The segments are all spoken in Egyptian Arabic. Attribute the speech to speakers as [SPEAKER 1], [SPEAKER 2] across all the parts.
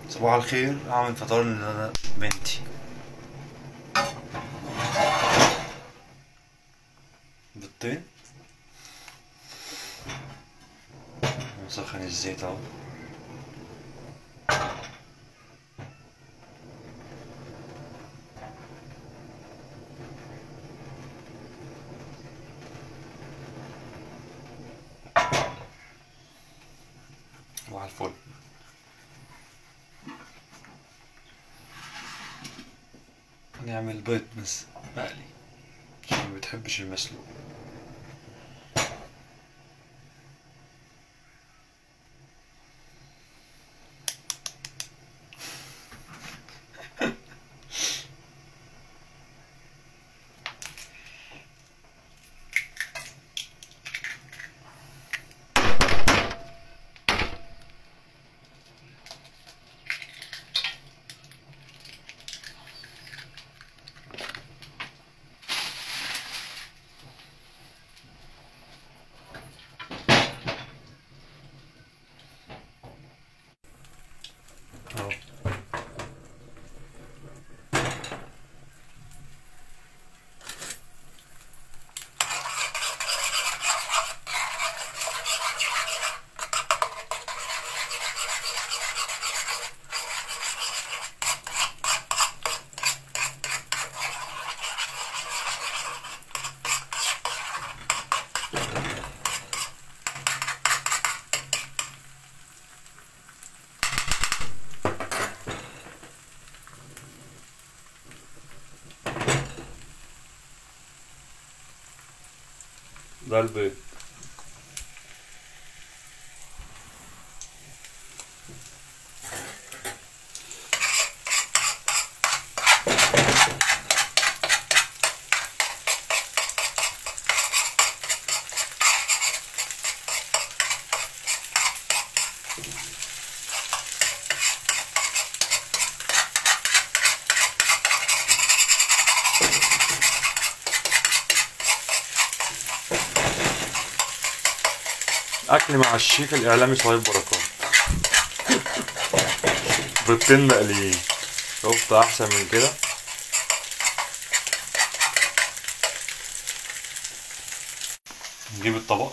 [SPEAKER 1] صباح الخير هعمل فطار لندى بنتي بيضتين نسخن الزيت اهو وعلى الفل هنعمل بيض بس مقلي عشان ما بتحبش المسلوق اهو ده البيض اكل مع الشيف الاعلامي صهيب بركات بيضتين مقليين شفت احسن من كده نجيب الطبق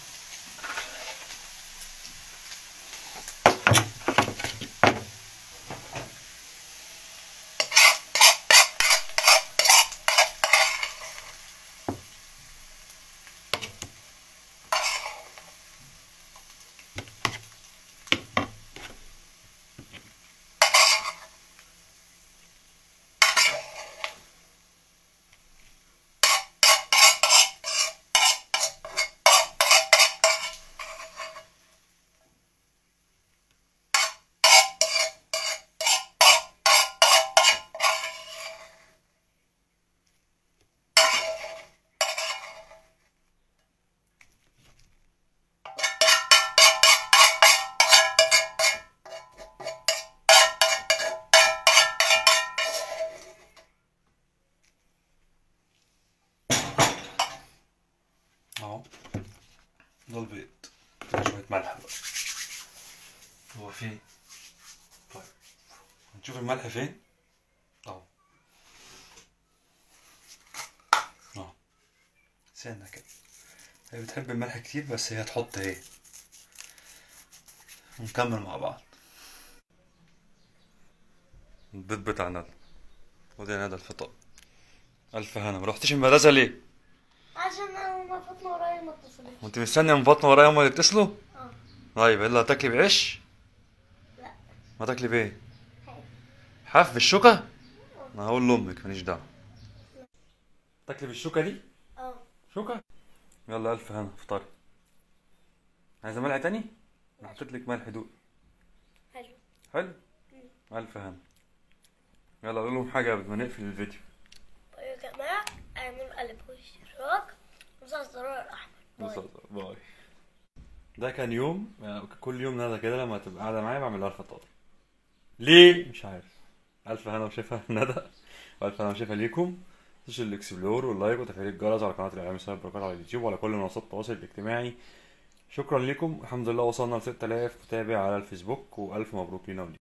[SPEAKER 1] اهو ده البيض شوية ملح بقى هو فين؟ طيب هنشوف الملح فين؟ اهو اهو سنة كده هي بتحب الملح كتير بس هي هتحط ايه ونكمل مع بعض البيض بتاع ندى ودي يا ندى الفطار ألف هنا مرحتش المدرسة ليه؟
[SPEAKER 2] عشان انا ما فاطمه ورايا ما اتصلتش
[SPEAKER 1] وانت مستني من بطن ورايا هما اللي يتصلوا؟
[SPEAKER 2] اه
[SPEAKER 1] طيب يلا هتاكلي بعيش؟
[SPEAKER 2] لا
[SPEAKER 1] ما تاكلي بايه؟
[SPEAKER 2] حاجة.
[SPEAKER 1] حاف بالشوكة؟ انا هقول لامك ماليش دعوة تاكلي بالشوكة دي؟
[SPEAKER 2] اه
[SPEAKER 1] شوكة؟ يلا ألف هنا افطري عايزة ملح تاني؟ انا حطيت لك ملح دوق
[SPEAKER 2] حلو
[SPEAKER 1] حلو؟ ألف هنا يلا قول لهم حاجة قبل ما نقفل الفيديو
[SPEAKER 2] يا جماعه اعملوا قلب واشتراك وزر الزرار الاحمر باي.
[SPEAKER 1] باي ده كان يوم يعني كل يوم ندى كده لما تبقى قاعدة معايا بعمل لها الفطار ليه؟ مش عارف ألف هنا وشفا ندى وألف هنا وشفا ليكم تنسوا الاكسبلور واللايك وتفعيل الجرس على قناة الإعلام سايب بركات على اليوتيوب وعلى كل منصات التواصل الاجتماعي شكرا لكم الحمد لله وصلنا ل 6000 متابع على الفيسبوك وألف مبروك لينا وليكم